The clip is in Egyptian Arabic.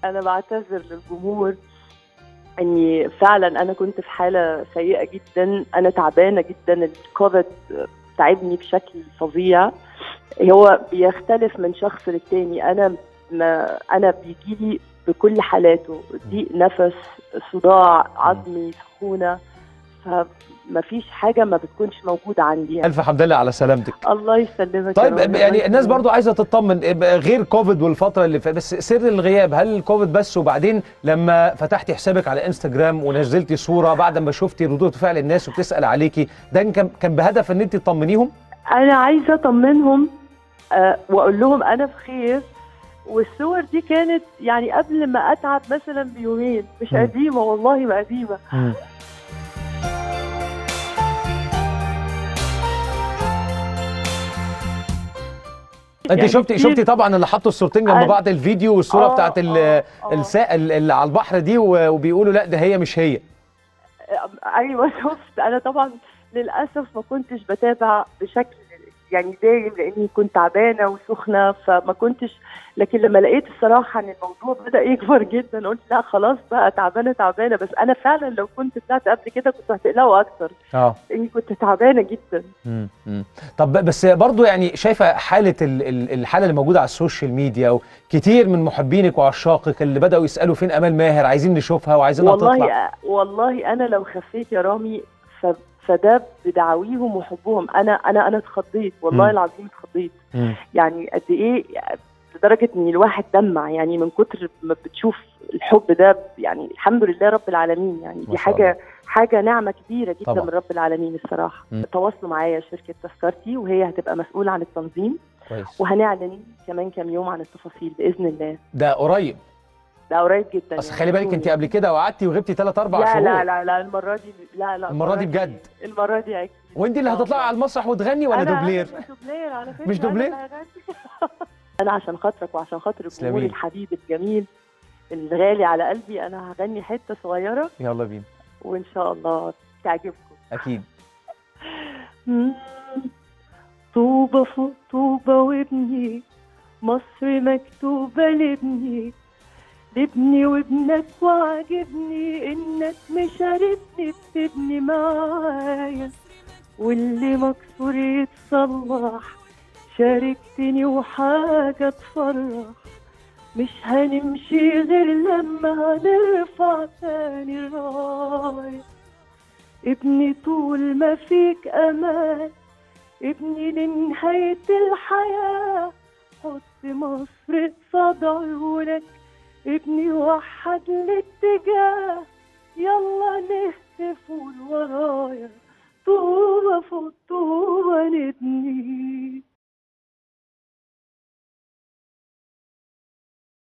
انا بعتذر للجمهور اني فعلا انا كنت في حاله سيئه جدا انا تعبانه جدا الكوفيد تعبني بشكل فظيع هو بيختلف من شخص للتاني انا ما انا بيجي لي بكل حالاته ضيق نفس صداع عظمي سخونه فما فيش حاجه ما بتكونش موجوده عندي يعني. الف حمد لله على سلامتك الله يسلمك يا طيب رب، الله يعني الناس يسلمك. برضو عايزه تطمن غير كوفيد والفتره اللي فاتت بس سر الغياب هل الكوفيد بس وبعدين لما فتحتي حسابك على انستجرام ونزلتي صوره بعد ما شفتي ردود فعل الناس وبتسال عليكي ده كان كان بهدف ان انت تطمنيهم انا عايزه اطمنهم آه، واقول لهم انا بخير والصور دي كانت يعني قبل ما اتعب مثلا بيومين مش مم. قديمه والله ما قديمه انت يعني شفتي كتير- شفتي طبعا اللي حطوا الصورتين جنب أنا- بعض الفيديو والصوره آه، بتاعت ال- آه، آه. السائل اللي على البحر دي و- وبيقولوا لا ده هي مش هي آه، ايوه شفت انا طبعا للاسف ما كنتش بتابع بشكل يعني دايم لاني كنت تعبانه وسخنه فما كنتش لكن لما لقيت الصراحه ان الموضوع بدا يكبر جدا قلت لا خلاص بقى تعبانه تعبانه بس انا فعلا لو كنت طلعت قبل كده كنت هتقلقوا اكتر اه لاني كنت تعبانه جدا مم. مم. طب بس برضو يعني شايفه حاله ال- ال- الحاله اللي موجوده على السوشيال ميديا وكتير من محبينك وعشاقك اللي بداوا يسالوا فين امال ماهر عايزين نشوفها وعايزينها تطلع والله والله انا لو خفيت يا رامي ف... فده بدعاويهم وحبهم انا انا انا اتخضيت والله مم. العظيم اتخضيت مم. يعني قد ايه لدرجه ان الواحد دمع يعني من كتر ما بتشوف الحب ده يعني الحمد لله رب العالمين يعني ما دي شاء حاجه حاجه نعمه كبيره جدا طبعا. من رب العالمين الصراحه مم. تواصلوا معايا شركه تذكرتي وهي هتبقى مسؤوله عن التنظيم كويس وهنعلن كمان كام يوم عن التفاصيل باذن الله ده قريب ده قريب جدا بس يعني خلي بالك سوري. انت قبل كده وقعدتي وغبتي 3 4 لا شهور لا لا لا المرة دي لا لا المرة دي بجد؟ المرة دي أكيد وانت اللي آه هتطلعي والله. على المسرح وتغني ولا أنا- دوبلير أنا مش دوبلير على فكرة مش أنا دوبلير؟ اللي هغني. أنا عشان خاطرك وعشان خاطر الجمهور تسلمي. الحبيب الجميل الغالي على قلبي أنا هغني حتة صغيرة يلا بينا وإن شاء الله تعجبكم اكيد مم. طوبة فوق طوبة وابني مصر مكتوبة لابني لابني وابنك وعجبني انك مشاركني بتبني معايا واللي مكسور يتصلح شاركتني وحاجة تفرح مش هنمشي غير لما هنرفع تاني الراية ابني طول ما فيك امان ابني لنهاية الحياة حط مصر قصاد عيونك ابني وحد الاتجاه يلا نهتف قول ورايا طوبة فوق طوبة نبني